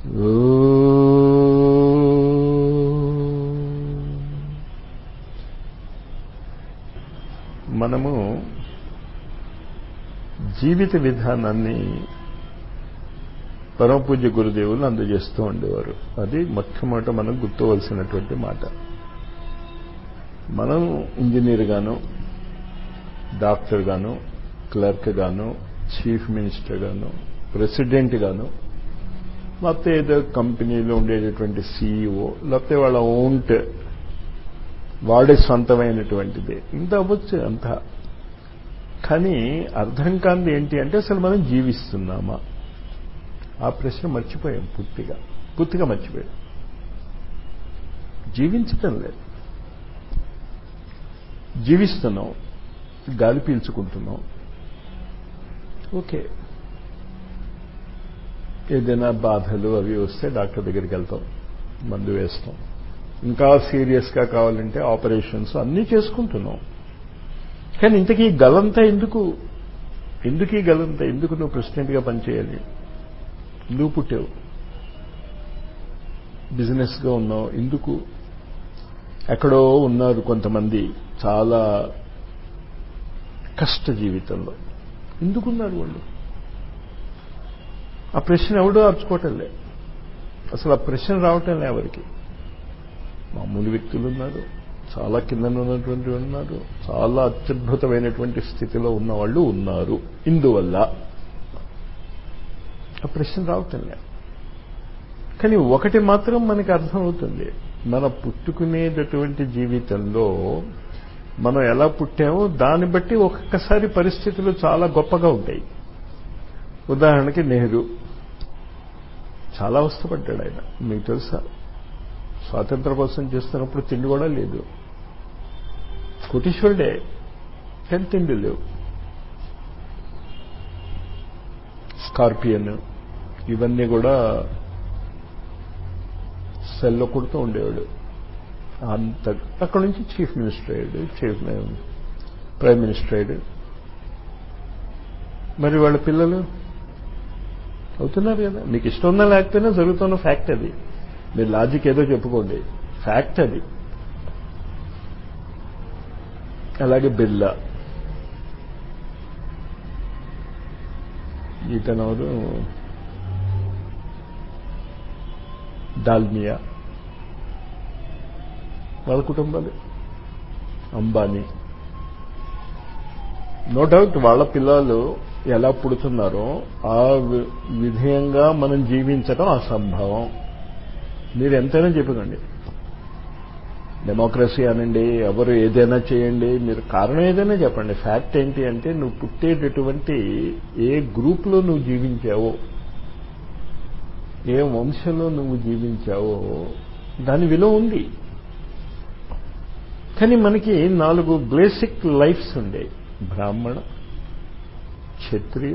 మనము జీవిత విధానాన్ని పరమపూజ్య గురుదేవులు అందజేస్తూ ఉండేవారు అది మొట్టమొదట మనం గుర్తువలసినటువంటి మాట మనం ఇంజనీర్ గాను డాక్టర్ గాను క్లర్క్ గాను చీఫ్ మినిస్టర్ గాను ప్రెసిడెంట్ గాను లేకపోతే ఏదో కంపెనీలో ఉండేటటువంటి సీఈఓ లేకపోతే వాళ్ళ ఓంట్ వాడే సొంతమైనటువంటిది ఇంత అవ్వచ్చు అంత కానీ అర్థం కాంది ఏంటి అంటే అసలు మనం జీవిస్తున్నామా ఆ ప్రశ్న మర్చిపోయాం పూర్తిగా పూర్తిగా మర్చిపోయాం జీవించటం లేదు జీవిస్తున్నాం గాలి పీల్చుకుంటున్నాం ఓకే ఏదైనా బాధలు అవి వస్తే డాక్టర్ దగ్గరికి వెళ్తాం మందు వేస్తాం ఇంకా సీరియస్గా కావాలంటే ఆపరేషన్స్ అన్నీ చేసుకుంటున్నాం కానీ ఇంతకీ గలంతా ఎందుకు ఎందుకు ఈ గలంతా ఎందుకు నువ్వు ప్రెసిడెంట్గా పనిచేయాలి నువ్వు పుట్టావు బిజినెస్గా ఉన్నావు ఎందుకు ఎక్కడో ఉన్నారు కొంతమంది చాలా కష్ట జీవితంలో ఎందుకున్నారు వాళ్ళు ఆ ప్రశ్న ఎవడో అర్చుకోవటంలే అసలు ఆ ప్రశ్న రావటంలే ఎవరికి మామూలు వ్యక్తులు ఉన్నారు చాలా కింద ఉన్నటువంటి ఉన్నారు చాలా అత్యద్భుతమైనటువంటి స్థితిలో ఉన్న వాళ్ళు ఉన్నారు ఇందువల్ల ఆ ప్రశ్న రావటంలే కానీ ఒకటి మాత్రం మనకి అర్థమవుతుంది మన పుట్టుకునేటటువంటి జీవితంలో మనం ఎలా పుట్టామో దాన్ని బట్టి ఒక్కొక్కసారి పరిస్థితులు చాలా గొప్పగా ఉంటాయి ఉదాహరణకి నెహ్రూ చాలా అవస్థపడ్డాడు ఆయన మీకు తెలుసా స్వాతంత్ర కోసం చేస్తున్నప్పుడు తిండి కూడా లేదు కోటీశ్వరుడే కానీ తిండి లేవు స్కార్పియన్ ఇవన్నీ కూడా సెల్లో కొడుతూ ఉండేవాడు అంత అక్కడ నుంచి చీఫ్ మినిస్టర్ అయ్యాడు చీఫ్ ప్రైమ్ మినిస్టర్ అయ్యాడు మరి వాళ్ళ పిల్లలు అవుతున్నారు కదా మీకు ఇష్టం ఉన్నా లేకపోయినా జరుగుతున్న ఫ్యాక్ట్ అది మీరు లాజిక్ ఏదో చెప్పుకోండి ఫ్యాక్ట్ అది అలాగే బిర్లా ఈతనవరు డాల్మియా వాళ్ళ కుటుంబాలు అంబానీ నో డౌట్ వాళ్ళ పిల్లలు ఎలా పుడుతున్నారో ఆ విధేయంగా మనం జీవించడం అసంభవం మీరు ఎంతైనా చెప్పుకోండి డెమోక్రసీ అనండి ఎవరు ఏదైనా చేయండి మీరు కారణం ఏదైనా చెప్పండి ఫ్యాక్ట్ ఏంటి అంటే నువ్వు పుట్టేటటువంటి ఏ గ్రూప్లో నువ్వు జీవించావో ఏ వంశంలో నువ్వు జీవించావో దాని విలువ ఉంది కానీ మనకి నాలుగు బేసిక్ లైఫ్స్ ఉండే బ్రాహ్మణ క్షత్రియ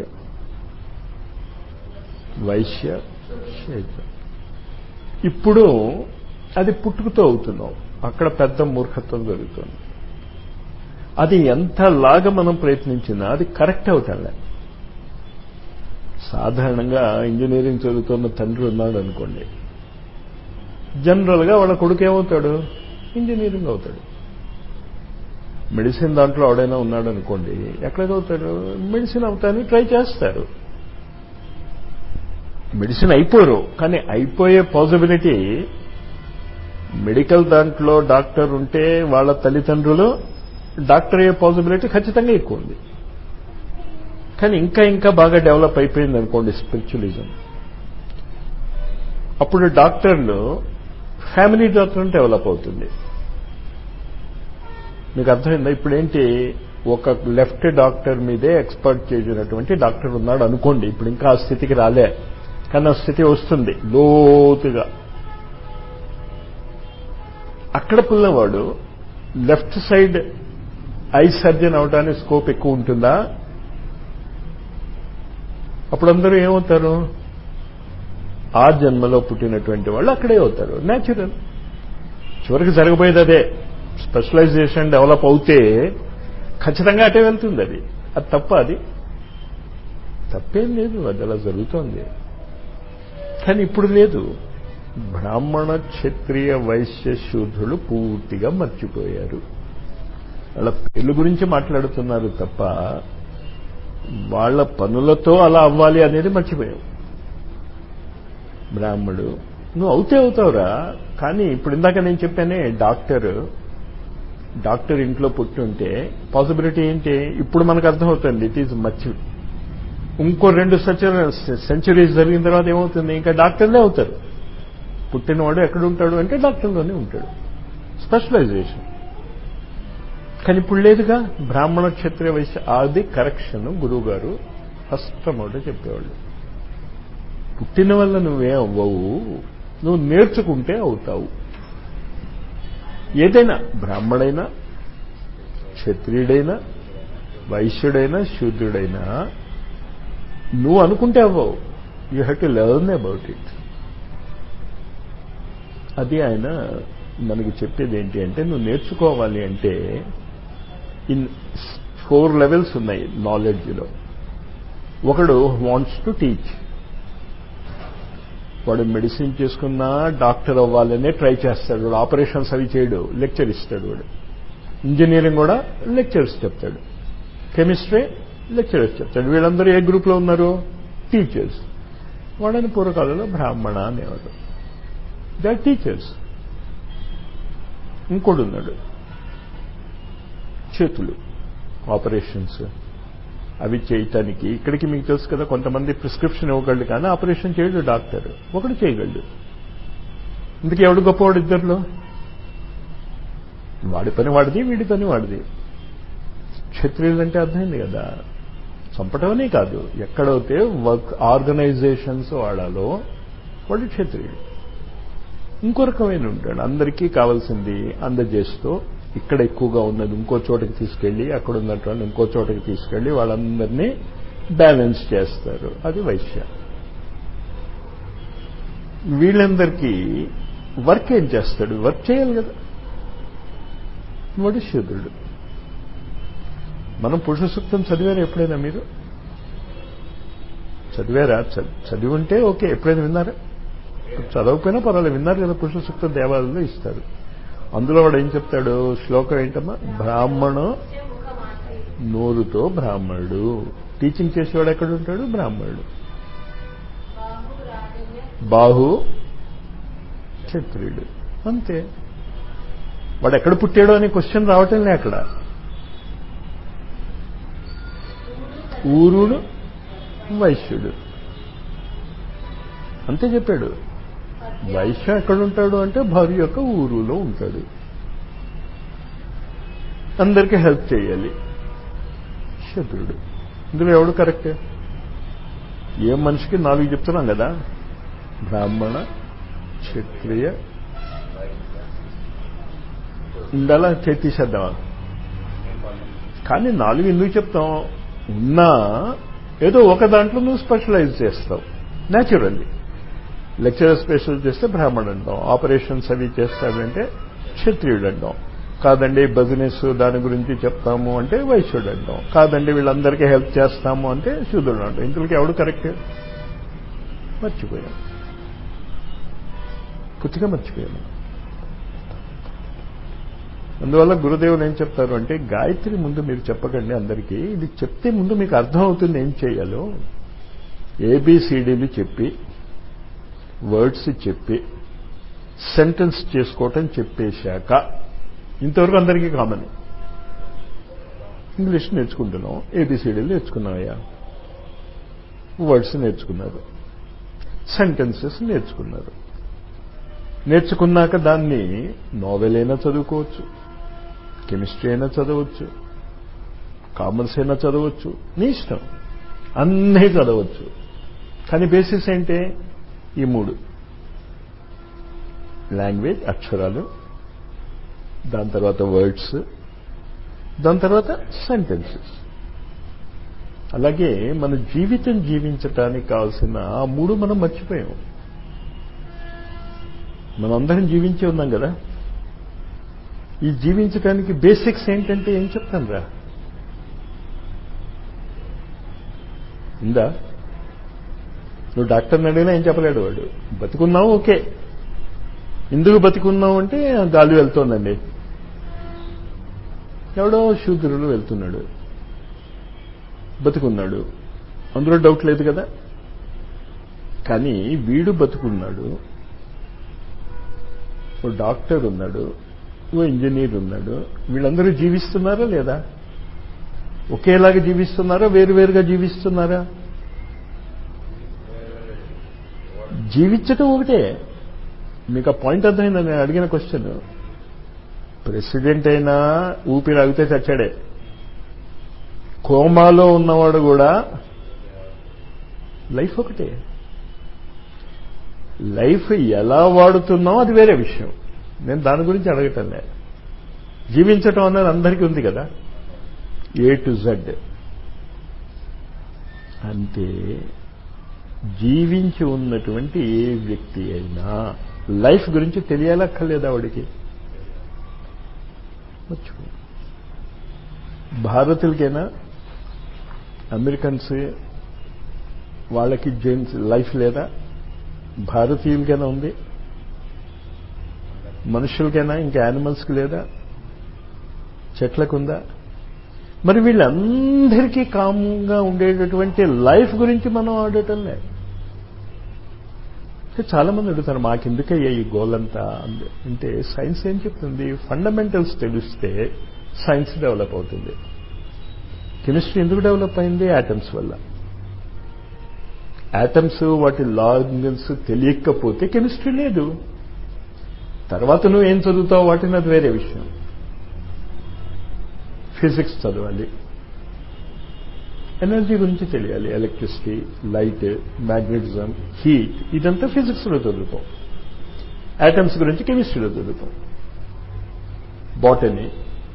వైశ్య శైత్ర ఇప్పుడు అది పుట్టుకతో అవుతున్నాం అక్కడ పెద్ద మూర్ఖత్వం జరుగుతుంది అది ఎంతలాగా మనం ప్రయత్నించినా అది కరెక్ట్ అవుతాలే సాధారణంగా ఇంజనీరింగ్ చదువుతున్న తండ్రి ఉన్నాడు అనుకోండి జనరల్గా వాళ్ళ కొడుకు ఏమవుతాడు ఇంజనీరింగ్ అవుతాడు మెడిసిన్ దాంట్లో ఎవడైనా ఉన్నాడు అనుకోండి ఎక్కడ అవుతాడు మెడిసిన్ అవుతాయని ట్రై చేస్తారు మెడిసిన్ అయిపోరు కానీ అయిపోయే పాసిబిలిటీ మెడికల్ దాంట్లో డాక్టర్ ఉంటే వాళ్ళ తల్లిదండ్రులు డాక్టర్ అయ్యే పాసిబిలిటీ ఖచ్చితంగా ఎక్కువ ఉంది కానీ ఇంకా ఇంకా బాగా డెవలప్ అయిపోయింది అనుకోండి స్పిరిచువలిజం అప్పుడు డాక్టర్లు ఫ్యామిలీ డాక్టర్ డెవలప్ అవుతుంది మీకు అర్థమైందా ఇప్పుడేంటి ఒక లెఫ్ట్ డాక్టర్ మీదే ఎక్స్పర్ట్ చేసినటువంటి డాక్టర్ ఉన్నాడు అనుకోండి ఇప్పుడు ఇంకా ఆ స్థితికి రాలే కానీ ఆ స్థితి వస్తుంది లోతుగా అక్కడ పిల్లవాడు లెఫ్ట్ సైడ్ ఐ సర్జన్ అవడానికి స్కోప్ ఎక్కువ ఉంటుందా అప్పుడు అందరూ ఏమవుతారు ఆ జన్మలో పుట్టినటువంటి వాళ్ళు అక్కడే అవుతారు న్యాచురల్ చివరికి జరగబోయేది అదే స్పెషలైజేషన్ డెవలప్ అవుతే ఖచ్చితంగా అటే వెళ్తుంది అది అది తప్ప అది తప్పేం లేదు అది అలా జరుగుతోంది కానీ ఇప్పుడు లేదు బ్రాహ్మణ క్షత్రియ వైశ్య శూద్రులు పూర్తిగా మర్చిపోయారు వాళ్ళ పేర్ల గురించి మాట్లాడుతున్నారు తప్ప వాళ్ళ పనులతో అలా అవ్వాలి అనేది మర్చిపోయావు బ్రాహ్మడు నువ్వు అవుతే అవుతావురా కానీ ఇప్పుడు ఇందాక నేను చెప్పానే డాక్టర్ డాక్టర్ ఇంట్లో పుట్టుంటే పాసిబిలిటీ ఏంటి ఇప్పుడు మనకు అర్థమవుతుంది ఇట్ ఈజ్ మచ్ ఇంకో రెండు సెంచరీస్ జరిగిన తర్వాత ఏమవుతుంది ఇంకా డాక్టర్లే అవుతారు పుట్టినవాడు ఎక్కడ ఉంటాడు అంటే డాక్టర్లోనే ఉంటాడు స్పెషలైజేషన్ కానీ ఇప్పుడు లేదుగా బ్రాహ్మణ క్షత్రియ వైశ్య అది కరెక్షన్ గురువు గారు ఫస్ట్ మొదట చెప్పేవాళ్ళు పుట్టిన వల్ల నువ్వే అవ్వవు నువ్వు నేర్చుకుంటే అవుతావు ఏదైనా బ్రాహ్మడైనా క్షత్రియుడైనా వైశ్యుడైనా శూద్రుడైనా నువ్వు అనుకుంటే అవ్వవు you have to learn about it అది ఆయన మనకి చెప్పేది ఏంటి అంటే నువ్వు నేర్చుకోవాలి అంటే ఇన్ ఫోర్ లెవెల్స్ ఉన్నాయి నాలెడ్జ్లో ఒకడు వాంట్స్ టు టీచ్ వాడు మెడిసిన్ చేసుకున్నా డాక్టర్ అవ్వాలనే ట్రై చేస్తాడు వాడు ఆపరేషన్స్ అవి చేయడు లెక్చర్ ఇస్తాడు వాడు ఇంజనీరింగ్ కూడా లెక్చర్స్ చెప్తాడు కెమిస్ట్రీ లెక్చరర్స్ చెప్తాడు వీళ్ళందరూ ఏ గ్రూప్లో ఉన్నారు టీచర్స్ వాళ్ళని పూర్వకాలంలో బ్రాహ్మణ అనేవాడు దే ఆర్ టీచర్స్ ఇంకోడు ఉన్నాడు చేతులు ఆపరేషన్స్ అవి చేయటానికి ఇక్కడికి మీకు తెలుసు కదా కొంతమంది ప్రిస్క్రిప్షన్ ఇవ్వగలడు కానీ ఆపరేషన్ చేయడు డాక్టర్ ఒకడు చేయగలడు ఇందుకు ఎవడు గొప్పవాడు ఇద్దరిలో వాడి పని వాడిది వీడి పని వాడిది క్షత్రియులంటే అర్థమైంది కదా చంపటమనే కాదు ఎక్కడైతే వర్క్ ఆర్గనైజేషన్స్ వాడాలో వాడు క్షత్రియుడు ఇంకో రకమైన ఉంటాడు అందరికీ కావాల్సింది అందజేస్తూ ఇక్కడ ఎక్కువగా ఉన్నది ఇంకో చోటకి తీసుకెళ్లి అక్కడ ఉన్నటువంటి ఇంకో చోటకి తీసుకెళ్లి వాళ్ళందరినీ బ్యాలెన్స్ చేస్తారు అది వైశ్య వీళ్ళందరికీ వర్క్ ఏం చేస్తాడు వర్క్ చేయాలి కదా వాడు శూద్రుడు మనం పురుష సూక్తం చదివారా ఎప్పుడైనా మీరు చదివారా చదివి ఉంటే ఓకే ఎప్పుడైనా విన్నారా చదవకపోయినా పర్వాలేదు విన్నారు కదా పురుష సూక్తం దేవాలయంలో ఇస్తారు అందులో వాడు ఏం చెప్తాడు శ్లోకం ఏంటమ్మా బ్రాహ్మణ నోరుతో బ్రాహ్మణుడు టీచింగ్ చేసేవాడు ఎక్కడ ఉంటాడు బ్రాహ్మణుడు బాహు క్షత్రియుడు అంతే వాడు ఎక్కడ పుట్టాడో అనే క్వశ్చన్ రావటం లే అక్కడ ఊరుడు వైశ్యుడు అంతే చెప్పాడు వైశ్య ఎక్కడుంటాడు అంటే భార్య యొక్క ఊరులో ఉంటాడు అందరికీ హెల్ప్ చేయాలి శత్రుడు ఇందులో ఎవడు కరెక్ట్ ఏ మనిషికి నాలుగు చెప్తున్నాం కదా బ్రాహ్మణ క్షత్రియ ఇందాలా చేతీసేద్దామా కానీ నాలుగు ఎందుకు చెప్తాం ఉన్నా ఏదో ఒక దాంట్లో నువ్వు స్పెషలైజ్ చేస్తావు న్యాచురల్లీ లెక్చరర్ స్పెషల్ చేస్తే బ్రాహ్మణుడు అంటాం ఆపరేషన్స్ అవి చేస్తాడంటే క్షత్రియుడు అంటాం కాదండి బిజినెస్ దాని గురించి చెప్తాము అంటే వైశ్యుడు అంటాం కాదండి వీళ్ళందరికీ హెల్ప్ చేస్తాము అంటే శూద్రుడు అంటాం ఇంతలోకి ఎవడు కరెక్ట్ మర్చిపోయాం పూర్తిగా మర్చిపోయాను అందువల్ల గురుదేవులు ఏం చెప్తారు అంటే గాయత్రి ముందు మీరు చెప్పకండి అందరికీ ఇది చెప్తే ముందు మీకు అర్థం అవుతుంది ఏం చేయాలో ఏబిసిడీలు చెప్పి వర్డ్స్ చెప్పి సెంటెన్స్ చేసుకోవటం చెప్పేశాక ఇంతవరకు అందరికీ కామన్ ఇంగ్లీష్ నేర్చుకుంటున్నాం ఏబిసిడీలు నేర్చుకున్నామయ్యా వర్డ్స్ నేర్చుకున్నారు సెంటెన్సెస్ నేర్చుకున్నారు నేర్చుకున్నాక దాన్ని నావెల్ అయినా చదువుకోవచ్చు కెమిస్ట్రీ అయినా చదవచ్చు కామర్స్ అయినా చదవచ్చు నీ ఇష్టం అన్నీ చదవచ్చు కానీ బేసిస్ ఏంటి ఈ మూడు లాంగ్వేజ్ అక్షరాలు దాని తర్వాత వర్డ్స్ దాని తర్వాత సెంటెన్సెస్ అలాగే మన జీవితం జీవించటానికి కావాల్సిన ఆ మూడు మనం మర్చిపోయాం మనందరం జీవించి ఉన్నాం కదా ఈ జీవించడానికి బేసిక్స్ ఏంటంటే ఏం చెప్తాను రా ఉందా నువ్వు డాక్టర్ని అడిగినా ఏం చెప్పలేడు వాడు బతుకున్నావు ఓకే ఎందుకు బతుకున్నావు అంటే గాలి వెళ్తోందండి ఎవడో శూద్రుడు వెళ్తున్నాడు బతుకున్నాడు అందులో డౌట్ లేదు కదా కానీ వీడు బతుకున్నాడు ఓ డాక్టర్ ఉన్నాడు ఓ ఇంజనీర్ ఉన్నాడు వీళ్ళందరూ జీవిస్తున్నారా లేదా ఒకేలాగా జీవిస్తున్నారా వేరువేరుగా జీవిస్తున్నారా జీవించటం ఒకటే మీకు ఆ పాయింట్ అర్థమైందా నేను అడిగిన క్వశ్చన్ ప్రెసిడెంట్ అయినా ఊపిరి ఆగితే చచ్చాడే కోమాలో ఉన్నవాడు కూడా లైఫ్ ఒకటే లైఫ్ ఎలా వాడుతున్నామో అది వేరే విషయం నేను దాని గురించి అడగటంలే జీవించటం అన్నది అందరికీ ఉంది కదా ఏ టు జెడ్ అంటే జీవించి ఉన్నటువంటి ఏ వ్యక్తి అయినా లైఫ్ గురించి తెలియాలక్కర్లేదు ఆవిడికి మర్చిపో భారతులకైనా అమెరికన్స్ వాళ్ళకి జెంట్స్ లైఫ్ లేదా భారతీయులకైనా ఉంది మనుషులకైనా ఇంకా యానిమల్స్కి లేదా చెట్లకుందా మరి వీళ్ళందరికీ కామ్గా ఉండేటటువంటి లైఫ్ గురించి మనం ఆడటంలే చాలా మంది అడుగుతారు మాకెందుకయ్యా ఈ గోల్ అంతా అంటే సైన్స్ ఏం చెప్తుంది ఫండమెంటల్స్ తెలిస్తే సైన్స్ డెవలప్ అవుతుంది కెమిస్ట్రీ ఎందుకు డెవలప్ అయింది యాటమ్స్ వల్ల యాటమ్స్ వాటి లాంగన్స్ తెలియకపోతే కెమిస్ట్రీ లేదు తర్వాత నువ్వు ఏం చదువుతావు వాటిని అది వేరే విషయం ఫిజిక్స్ చదవాలి ఎనర్జీ గురించి తెలియాలి ఎలక్ట్రిసిటీ లైట్ మ్యాగ్నెటిజం హీట్ ఇదంతా ఫిజిక్స్లో చదువుతాం యాటమ్స్ గురించి కెమిస్ట్రీలో చదువుతాం బాటనీ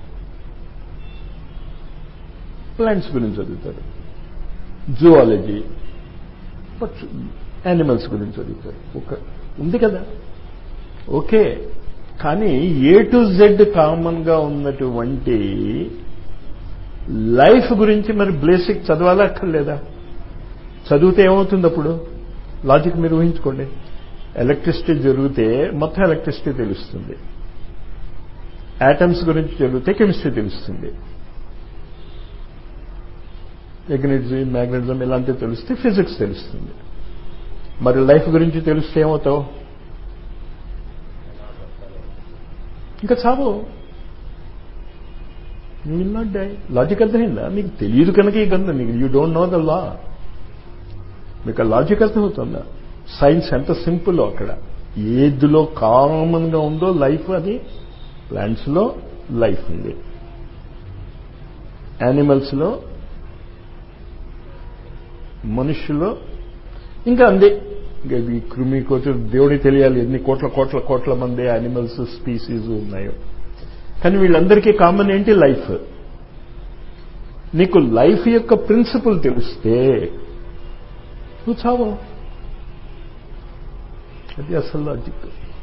ప్లాంట్స్ గురించి చదువుతారు జువాలజీ యానిమల్స్ గురించి చదువుతారు ఒక ఉంది కదా ఓకే కానీ ఏ టు జెడ్ కామన్గా ఉన్నటువంటి లైఫ్ గురించి మరి బేసిక్ చదవాలా అక్కర్లేదా చదివితే ఏమవుతుంది అప్పుడు లాజిక్ మీరు ఊహించుకోండి ఎలక్ట్రిసిటీ జరిగితే మొత్తం ఎలక్ట్రిసిటీ తెలుస్తుంది యాటమ్స్ గురించి జరిగితే కెమిస్ట్రీ తెలుస్తుంది ఎగ్నెటిజం మ్యాగ్నెటిజం ఇలాంటివి తెలిస్తే ఫిజిక్స్ తెలుస్తుంది మరి లైఫ్ గురించి తెలిస్తే ఏమవుతావు ఇంకా చావు you will not die logic అర్థమైందా మీకు తెలియదు కనుక ఈ గంధం మీకు you don't know the law మీకు ఆ లాజిక్ అర్థమవుతుందా సైన్స్ ఎంత సింపుల్ అక్కడ ఏదిలో కామన్గా ఉందో లైఫ్ అది ప్లాంట్స్లో లైఫ్ ఉంది యానిమల్స్లో మనుషుల్లో ఇంకా అందే ఇంకా ఈ కృమి కోట దేవుడికి తెలియాలి ఎన్ని కోట్ల కోట్ల కోట్ల మంది యానిమల్స్ స్పీసీస్ ఉన్నాయో కానీ వీళ్ళందరికీ కామన్ ఏంటి లైఫ్ నీకు లైఫ్ యొక్క ప్రిన్సిపల్ తెలిస్తే నువ్వు చావు అది అసలు లాజిక్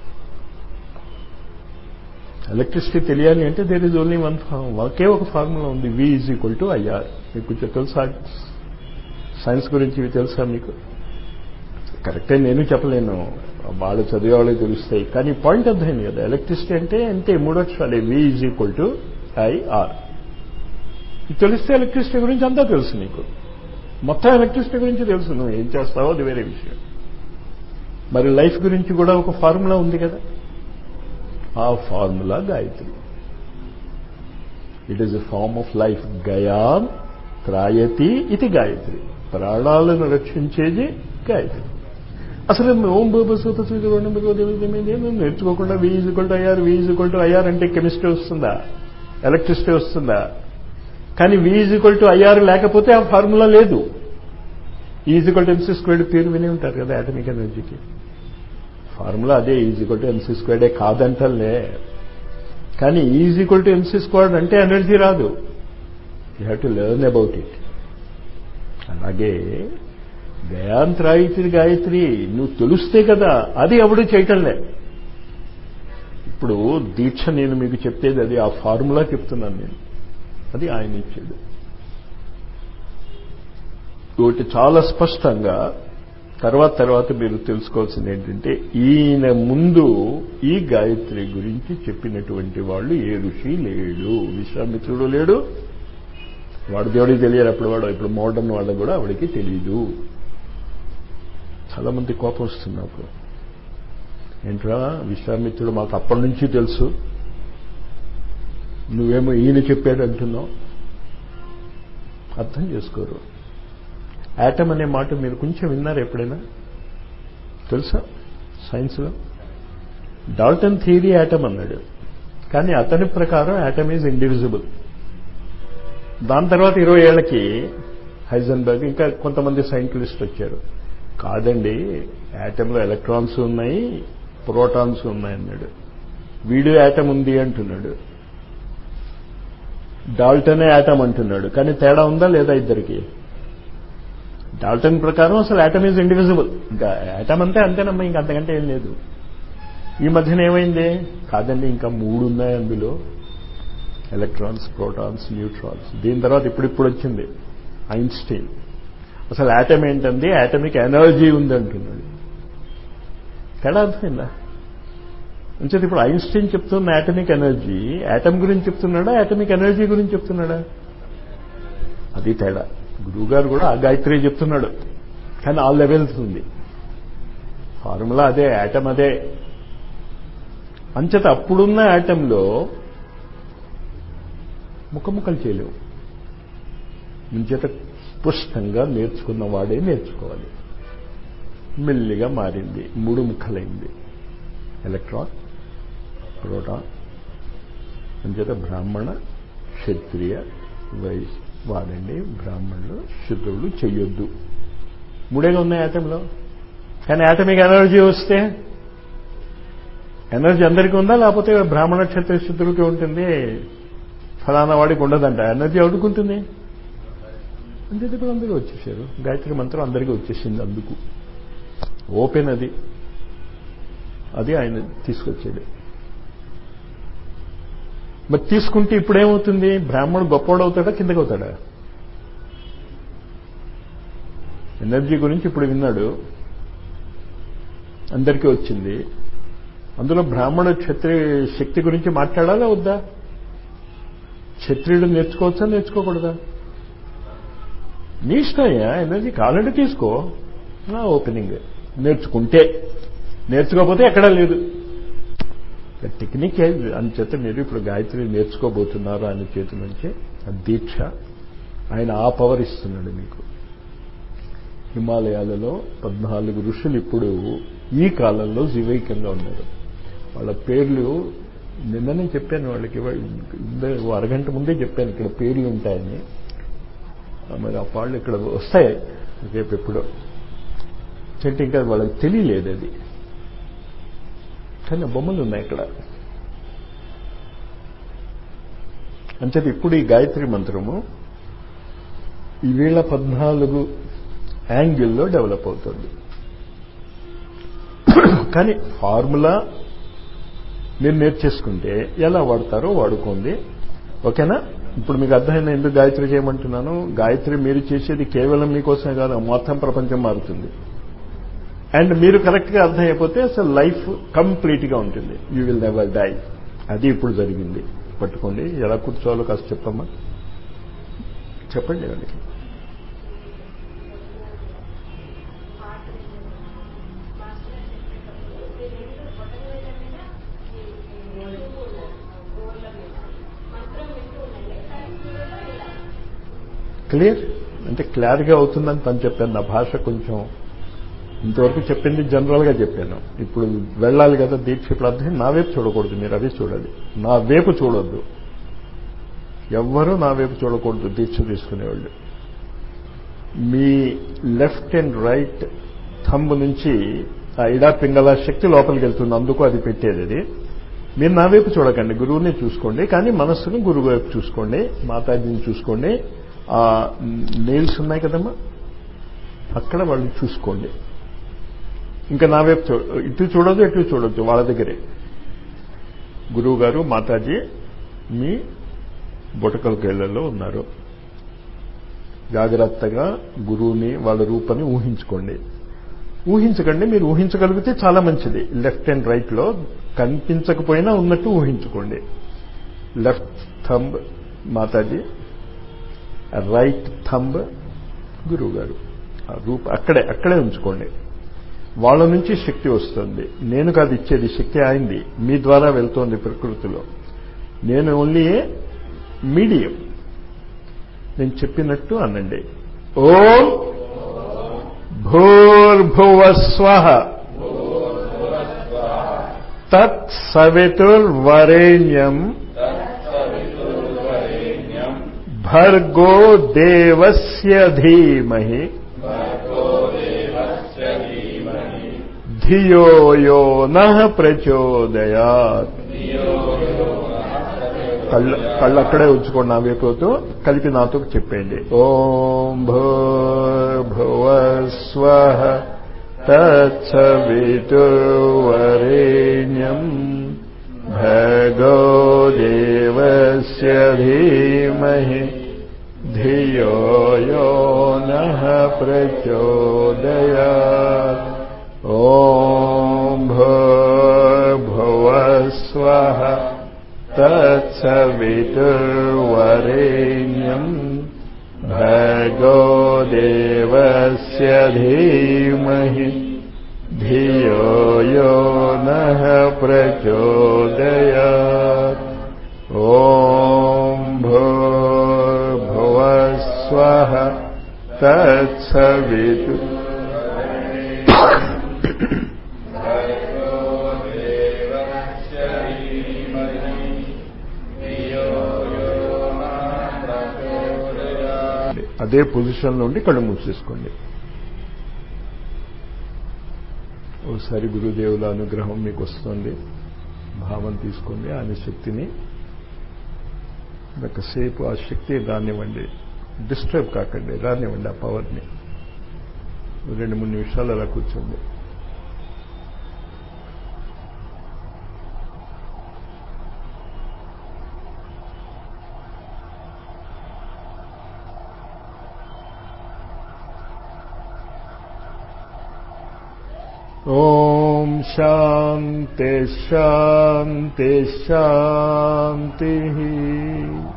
ఎలక్ట్రిసిటీ తెలియాలి అంటే there is only one form ఒకే ఒక ఫార్ములా ఉంది V is equal to IR మీకు కొంచెం తెలుసా సైన్స్ గురించి ఇవి తెలుసా మీకు కరెక్టే నేను చెప్పలేను వాళ్ళు చదివే వాళ్ళకి తెలుస్తాయి కానీ పాయింట్ అర్థమైంది కదా ఎలక్ట్రిసిటీ అంటే అంతే మూడు అక్షరాలే V is equal to IR ఇది తెలిస్తే ఎలక్ట్రిసిటీ గురించి అంతా తెలుసు నీకు మొత్తం ఎలక్ట్రిసిటీ గురించి తెలుసు నువ్వు ఏం చేస్తావో అది వేరే విషయం మరి లైఫ్ గురించి కూడా ఒక ఫార్ములా ఉంది కదా ఆ formula Gayatri it is a form of life గయాన్ త్రాయతి ఇది గాయత్రి ప్రాణాలను రక్షించేది గాయత్రి అసలు ఓం భూపసూత నేర్చుకోకుండా V equal to IR V equal to IR అంటే కెమిస్ట్రీ వస్తుందా ఎలక్ట్రిసిటీ వస్తుందా కానీ వి ఈజ్వల్ టు ఐఆర్ లేకపోతే ఆ ఫార్ములా లేదు ఈజ్వల్ టు ఎంసీ స్క్వేర్డ్ పేరు విని ఉంటారు కదా అటమిక్ ఎనర్జీకి ఫార్ములా అదే ఈజ్వల్ టు ఎంసీ స్క్వేర్డే కాదంటలే కానీ ఈజ్వల్ టు ఎంసీ స్క్వేర్డ్ అంటే ఎనర్జీ రాదు you have to learn about it అలాగే గయాంత్రాయిత్రి గాయత్రి నువ్వు తెలుస్తే కదా అది ఎవడు చేయటంలే ఇప్పుడు దీక్ష నేను మీకు చెప్పేది అది ఆ ఫార్ములా చెప్తున్నాను నేను అది ఆయన ఇచ్చాడు ఒకటి చాలా స్పష్టంగా తర్వాత తర్వాత మీరు తెలుసుకోవాల్సింది ఏంటంటే ఈయన ముందు ఈ గాయత్రి గురించి చెప్పినటువంటి వాళ్ళు ఏ ఋషి లేడు విశ్వామిత్రుడు లేడు వాడు దేవుడికి తెలియదు అప్పుడు వాడు ఇప్పుడు మోడర్న్ వాళ్ళకు కూడా ఆవిడికి తెలియదు చాలా మంది కోపం వస్తుంది నాకు ఏంట్రా విశ్వామిత్రుడు మాకు అప్పటి నుంచి తెలుసు నువ్వేమో ఈయన చెప్పాడు అంటున్నావు అర్థం చేసుకోరు యాటమ్ అనే మాట మీరు కొంచెం విన్నారు ఎప్పుడైనా తెలుసా సైన్స్లో డాల్టన్ థియరీ యాటమ్ అన్నాడు కానీ అతని ప్రకారం యాటమ్ ఈజ్ ఇండివిజిబుల్ దాని తర్వాత ఇరవై ఏళ్లకి హైజన్బర్గ్ ఇంకా కొంతమంది సైంటిస్ట్ వచ్చారు కాదండి యాటంలో ఎలక్ట్రాన్స్ ఉన్నాయి ప్రోటాన్స్ ఉన్నాయి అన్నాడు వీడు యాటమ్ ఉంది అంటున్నాడు డాల్టనే యాటమ్ అంటున్నాడు కానీ తేడా ఉందా లేదా ఇద్దరికి డాల్టన్ ప్రకారం అసలు యాటమ్ ఈజ్ ఇండివిజిబుల్ ఇంకా యాటమ్ అంతే అంతేనమ్మా ఇంకా అంతకంటే ఏం లేదు ఈ మధ్యన ఏమైంది కాదండి ఇంకా మూడు ఉన్నాయి అందులో ఎలక్ట్రాన్స్ ప్రోటాన్స్ న్యూట్రాన్స్ దీని తర్వాత ఇప్పుడిప్పుడు వచ్చింది ఐన్స్టీన్ అసలు యాటమ్ ఏంటంది యాటమిక్ ఎనర్జీ ఉంది అంటున్నాడు తేడా అర్థమైందా అంచేది ఇప్పుడు ఐన్స్టీన్ చెప్తున్న యాటమిక్ ఎనర్జీ యాటమ్ గురించి చెప్తున్నాడా యాటమిక్ ఎనర్జీ గురించి చెప్తున్నాడా అది తేడా గురువుగారు కూడా ఆ గాయత్రి చెప్తున్నాడు కానీ ఆ లెవెల్స్ ఉంది ఫార్ములా అదే యాటమ్ అదే అంచేత అప్పుడున్న యాటంలో ముఖముఖలు చేయలేవు ముంచేత స్పష్టంగా నేర్చుకున్న వాడే నేర్చుకోవాలి మెల్లిగా మారింది మూడు ముక్కలైంది ఎలక్ట్రాన్ ప్రోటాన్ అంచేత బ్రాహ్మణ క్షత్రియ వైశ్య వాడండి బ్రాహ్మణులు శుద్రులు చెయ్యొద్దు మూడేగా ఉన్నాయి యాటంలో కానీ యాటమిక్ ఎనర్జీ వస్తే ఎనర్జీ అందరికీ ఉందా లేకపోతే బ్రాహ్మణ క్షత్రియ శుద్ధులకి ఉంటుంది ఫలానా వాడికి ఉండదంట ఎనర్జీ అడుగుంటుంది అంటే ఇప్పుడు అందరూ వచ్చేసారు గాయత్రి మంత్రం అందరికీ వచ్చేసింది అందుకు ఓపెన్ అది అది ఆయన తీసుకొచ్చాడు మరి తీసుకుంటే ఇప్పుడేమవుతుంది బ్రాహ్మణుడు గొప్పవాడు అవుతాడా కిందకి అవుతాడా ఎనర్జీ గురించి ఇప్పుడు విన్నాడు అందరికీ వచ్చింది అందులో బ్రాహ్మణ క్షత్రియ శక్తి గురించి మాట్లాడాలా వద్దా క్షత్రియుడు నేర్చుకోవచ్చా నేర్చుకోకూడదా నీ ఇష్టమయ్యా ఎనర్జీ కావాలంటే తీసుకో నా ఓపెనింగ్ నేర్చుకుంటే నేర్చుకోకపోతే ఎక్కడా లేదు టెక్నిక్ చేత మీరు ఇప్పుడు గాయత్రి నేర్చుకోబోతున్నారు ఆయన చేతి నుంచి దీక్ష ఆయన ఆ పవర్ ఇస్తున్నాడు మీకు హిమాలయాలలో పద్నాలుగు ఋషులు ఇప్పుడు ఈ కాలంలో జీవైకంగా ఉన్నారు వాళ్ళ పేర్లు నిన్ననే చెప్పాను వాళ్ళకి అరగంట ముందే చెప్పాను ఇక్కడ పేర్లు ఉంటాయని మరి ఆ పాళ్ళు ఇక్కడ వస్తాయి రేపు ఎప్పుడో చెట్టు ఇంకా వాళ్ళకి తెలియలేదు అది కానీ బొమ్మలు ఉన్నాయి ఇక్కడ అంచేది ఇప్పుడు ఈ గాయత్రి మంత్రము ఈ వేళ పద్నాలుగు యాంగిల్లో డెవలప్ అవుతుంది కానీ ఫార్ములా మీరు నేర్చేసుకుంటే ఎలా వాడతారో వాడుకోండి ఓకేనా ఇప్పుడు మీకు అర్థమైన ఎందుకు గాయత్రి చేయమంటున్నాను గాయత్రి మీరు చేసేది కేవలం మీకోసమే కాదు మొత్తం ప్రపంచం మారుతుంది అండ్ మీరు కరెక్ట్గా అర్థం అయిపోతే అసలు లైఫ్ కంప్లీట్గా ఉంటుంది యూ విల్ నెవర్ డై అది ఇప్పుడు జరిగింది పట్టుకోండి ఎలా కూర్చోవాలో కాస్త చెప్పమ్మా చెప్పండి వాళ్ళకి క్లియర్ అంటే క్లియర్గా అవుతుందని తను చెప్పాను నా భాష కొంచెం ఇంతవరకు చెప్పింది జనరల్గా చెప్పాను ఇప్పుడు వెళ్ళాలి కదా దీక్ష ఇప్పుడు అర్థం నా వైపు చూడకూడదు మీరు అది చూడాలి నా వైపు చూడొద్దు ఎవ్వరూ నా వైపు చూడకూడదు దీక్ష తీసుకునేవాళ్ళు మీ లెఫ్ట్ అండ్ రైట్ థంబ్ నుంచి ఆ ఇడా పింగళ శక్తి లోపలికి వెళ్తుంది అందుకు అది పెట్టేది అది మీరు నా వైపు చూడకండి గురువుని చూసుకోండి కానీ మనస్సును గురువు వైపు చూసుకోండి మాతాజీని చూసుకోండి ఆ నెయిల్స్ ఉన్నాయి కదమ్మా అక్కడ వాళ్ళని చూసుకోండి ఇంకా నా వైపు ఇటు చూడొద్దు ఇటు చూడొద్దు వాళ్ళ దగ్గరే గురువు గారు మాతాజీ మీ బుటకల కేళ్లలో ఉన్నారు జాగ్రత్తగా గురువుని వాళ్ళ రూపాన్ని ఊహించుకోండి ఊహించకండి మీరు ఊహించగలిగితే చాలా మంచిది లెఫ్ట్ అండ్ రైట్లో కనిపించకపోయినా ఉన్నట్టు ఊహించుకోండి లెఫ్ట్ థంబ్ మాతాజీ రైట్ థంబ్ గురువు గారు రూప అక్కడే అక్కడే ఉంచుకోండి వాళ్ళ నుంచి శక్తి వస్తుంది నేను కాదు ఇచ్చేది శక్తి ఆయింది మీ ద్వారా వెళ్తోంది ప్రకృతిలో నేను ఓన్లీ ఏ మీడియం నేను చెప్పినట్టు అనండి ఓం భూర్భువస్వ తత్సవితుర్వరేణ్యం భర్గో దేవస్య ధీమహి ధియో యో నః ప్రచోదయాత్ కళ్ళు కళ్ళు అక్కడే ఉంచుకోండి నా వైపుతో కలిపి నాతో చెప్పండి ఓం భూర్భువస్వ తత్సవితుర్వరేణ్యం భగో దేవస్య ధీమహి ధియో యో నః ప్రచోదయాత్ ఓం భూర్భువస్వః తత్సవితుర్వరేణ్యం భగో దేవస్య ధీమహి ధియో యో నః ప్రచోదయాత్ ఓం భూర్భువస్వః తత్సవితు అదే పొజిషన్లో ఉండి కళ్ళు మూసేసుకోండి ఒకసారి గురుదేవుల అనుగ్రహం మీకు వస్తుంది భావం తీసుకోండి ఆయన శక్తిని ఒకసేపు ఆ శక్తి రానివ్వండి డిస్టర్బ్ కాకండి రానివ్వండి ఆ పవర్ని రెండు మూడు నిమిషాలు అలా కూర్చోండి ॐ शान्ति शान्ति शान्तिः